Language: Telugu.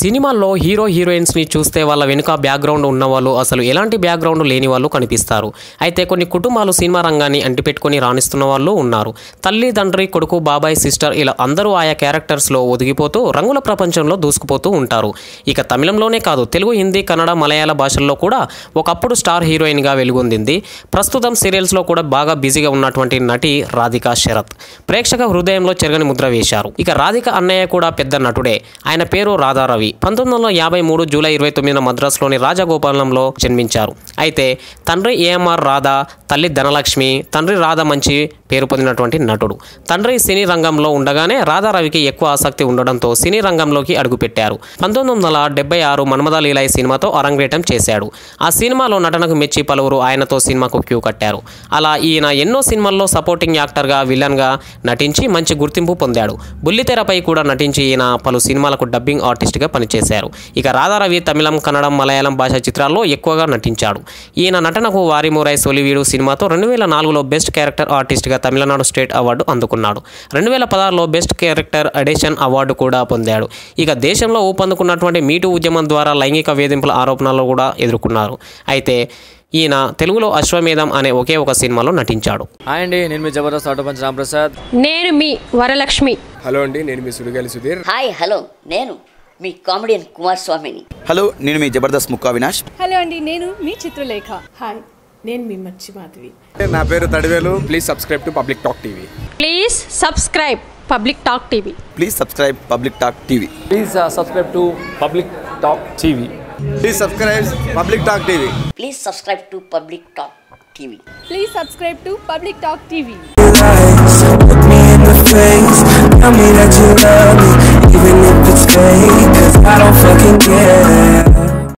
సినిమాల్లో హీరో హీరోయిన్స్ని చూస్తే వాళ్ళ వెనుక బ్యాక్గ్రౌండ్ ఉన్నవాళ్ళు అసలు ఎలాంటి బ్యాక్గ్రౌండ్ లేని వాళ్ళు కనిపిస్తారు అయితే కొన్ని కుటుంబాలు సినిమా రంగాన్ని అంటిపెట్టుకొని రాణిస్తున్న వాళ్ళు ఉన్నారు తల్లి తండ్రి కొడుకు బాబాయ్ సిస్టర్ ఇలా అందరూ ఆయా క్యారెక్టర్స్లో ఒదిగిపోతూ రంగుల ప్రపంచంలో దూసుకుపోతూ ఉంటారు ఇక తమిళంలోనే కాదు తెలుగు హిందీ కన్నడ మలయాళ భాషల్లో కూడా ఒకప్పుడు స్టార్ హీరోయిన్గా వెలుగొందింది ప్రస్తుతం సీరియల్స్లో కూడా బాగా బిజీగా ఉన్నటువంటి నటి రాధికా శరత్ ప్రేక్షక హృదయంలో చెరగని ముద్ర వేశారు ఇక రాధిక అన్నయ్య కూడా పెద్ద నటుడే ఆయన పేరు రాధారవి పంతొమ్మిది వందల యాభై మూడు జూలై ఇరవై తొమ్మిదిన మద్రాసులోని రాజగోపాలంలో జన్మించారు అయితే తండ్రి ఏఎంఆర్ రాధా తల్లి ధనలక్ష్మి తండ్రి రాధ మంచి పేరు పొందినటువంటి నటుడు తండ్రి సినీ రంగంలో ఉండగానే రాధారవికి ఎక్కువ ఆసక్తి ఉండడంతో సినీ రంగంలోకి అడుగుపెట్టారు పంతొమ్మిది వందల డెబ్బై ఆరు మన్మథలీలై సినిమాతో అరంగేటం చేశాడు ఆ సినిమాలో నటనకు మెచ్చి పలువురు ఆయనతో సినిమాకు క్యూ కట్టారు అలా ఈయన ఎన్నో సినిమాల్లో సపోర్టింగ్ యాక్టర్గా విలన్గా నటించి మంచి గుర్తింపు పొందాడు బుల్లితెరపై కూడా నటించి ఈయన పలు సినిమాలకు డబ్బింగ్ ఆర్టిస్ట్గా పనిచేశారు ఇక రాధారవి తమిళం కన్నడం మలయాళం భాష చిత్రాల్లో ఎక్కువగా నటించాడు ఈయన నటనకు వారిమురై సొలివీడు సినిమాతో రెండు వేల నాలుగులో బెస్ట్ క్యారెక్టర్ ఆర్టిస్ట్గా తమిళనాడు స్టేట్ అవార్డు అందుకున్నాడు రెండు వేల పదహారులో బెస్ట్ క్యారెక్టర్ అడిషన్ అవార్డు కూడా పొందాడు ఇక దేశంలో ఊపందుకున్నటువంటి మీటూ ఉద్యమం ద్వారా లైంగిక వేధింపుల ఆరోపణలు కూడా ఎదుర్కొన్నారు అయితే ఈయన తెలుగులో అశ్వమేధం అనే ఒకే ఒక సినిమాలో నటించాడు హాయ్ అండి నేను మీ జబర్దస్త్ ఆటో పంచ్ రాంప్రసాద్ నేను మీ వరలక్ష్మి హలో అండి నేను మీ సుడిగాలి సుధీర్ హాయ్ హలో నేను మీ కామెడియన్ కుమార్ స్వామిని హలో నేను మీ జబర్దస్త్ ముక్కా వినాష్ హలో అండి నేను మీ చిత్రలేఖ హాయ్ నేను మీ మచ్చి మాధవి నా పేరు Thadivelu please subscribe to public talk TV please subscribe public talk TV please subscribe public talk TV please subscribe to public talk TV please subscribe public talk TV please subscribe to public talk TV please subscribe to public talk TV Look me in the face, tell me that you love me.